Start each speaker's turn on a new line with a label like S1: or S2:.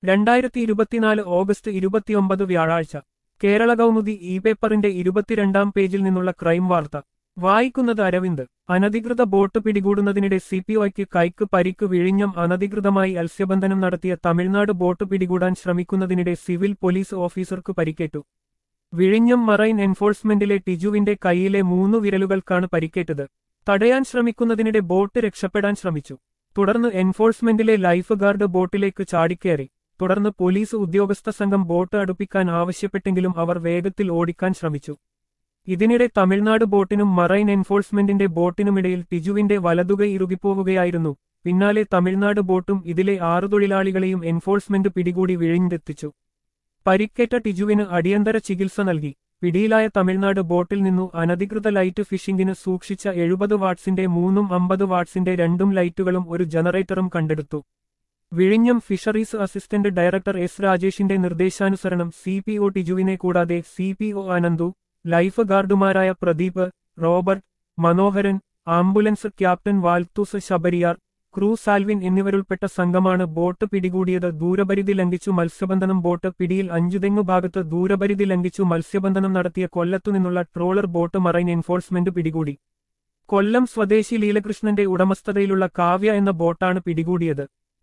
S1: രണ്ടായിരത്തി ഇരുപത്തിനാല് ഓഗസ്റ്റ് ഇരുപത്തിയൊമ്പത് വ്യാഴാഴ്ച കേരള കൗമുദി ഇ പേപ്പറിന്റെ ഇരുപത്തിരണ്ടാം പേജിൽ നിന്നുള്ള ക്രൈം വാർത്ത വായിക്കുന്നത് അരവിന്ദ് അനധികൃത ബോട്ട് പിടികൂടുന്നതിനിടെ സിപിഒയ്ക്ക് കൈക്ക് പരിക്ക് വിഴിഞ്ഞം അനധികൃതമായി മത്സ്യബന്ധനം നടത്തിയ തമിഴ്നാട് ബോട്ട് പിടികൂടാൻ ശ്രമിക്കുന്നതിനിടെ സിവിൽ പോലീസ് ഓഫീസർക്ക് പരിക്കേറ്റു വിഴിഞ്ഞം മറൈൻ എൻഫോഴ്സ്മെന്റിലെ ടിജുവിന്റെ കൈയിലെ മൂന്നു വിരലുകൾക്കാണ് പരിക്കേറ്റത് തടയാൻ ശ്രമിക്കുന്നതിനിടെ ബോട്ട് രക്ഷപ്പെടാൻ ശ്രമിച്ചു തുടർന്ന് എൻഫോഴ്സ്മെന്റിലെ ലൈഫ് ഗാർഡ് ബോട്ടിലേക്ക് ചാടിക്കയറി തുടർന്ന് പോലീസ് ഉദ്യോഗസ്ഥ സംഘം ബോട്ട് അടുപ്പിക്കാൻ ആവശ്യപ്പെട്ടെങ്കിലും അവർ വേഗത്തിൽ ഓടിക്കാൻ ശ്രമിച്ചു ഇതിനിടെ തമിഴ്നാട് ബോട്ടിനും മറൈൻ എൻഫോഴ്സ്മെന്റിന്റെ ബോട്ടിനുമിടയിൽ ടിജുവിന്റെ വലതുകൈ ഇറുകിപ്പോവുകയായിരുന്നു പിന്നാലെ തമിഴ്നാട് ബോട്ടും ഇതിലെ ആറു തൊഴിലാളികളെയും എൻഫോഴ്സ്മെന്റ് പിടികൂടി വിഴിഞ്ഞെത്തിച്ചു പരിക്കേറ്റ ടിജുവിന് അടിയന്തര ചികിത്സ നൽകി പിടിയിലായ തമിഴ്നാട് ബോട്ടിൽ നിന്നു അനധികൃത ലൈറ്റ് ഫിഷിംഗിന് സൂക്ഷിച്ച എഴുപത് വാട്ട്സിന്റെ മൂന്നും അമ്പത് വാട്ട്സിന്റെ രണ്ടും ലൈറ്റുകളും ഒരു ജനറേറ്ററും കണ്ടെടുത്തു വിഴിഞ്ഞം ഫിഷറീസ് അസിസ്റ്റന്റ് ഡയറക്ടർ എസ് രാജേഷിന്റെ നിർദ്ദേശാനുസരണം സി പി ഒ ടിജുവിനെ കൂടാതെ C P O Ananthu life ഗാർഡുമാരായ Pradeep Robert Manoharan ambulance captain വാൽത്തൂസ് ശബരിയാർ ക്രൂ സാൽവിൻ എന്നിവരുൾപ്പെട്ട സംഘമാണ് ബോട്ട് പിടികൂടിയത് ദൂരപരിധി ലംഘിച്ചു മത്സ്യബന്ധനം ബോട്ട് പിടിയിൽ അഞ്ചുതെങ്ങു ഭാഗത്ത് ദൂരപരിധി ലംഘിച്ചു മത്സ്യബന്ധനം നടത്തിയ കൊല്ലത്തുനിന്നുള്ള ട്രോളർ ബോട്ട് മറൈൻ എൻഫോഴ്സ്മെന്റ് പിടികൂടി കൊല്ലം സ്വദേശി ലീലകൃഷ്ണന്റെ ഉടമസ്ഥതയിലുള്ള കാവ്യ എന്ന ബോട്ടാണ് പിടികൂടിയത്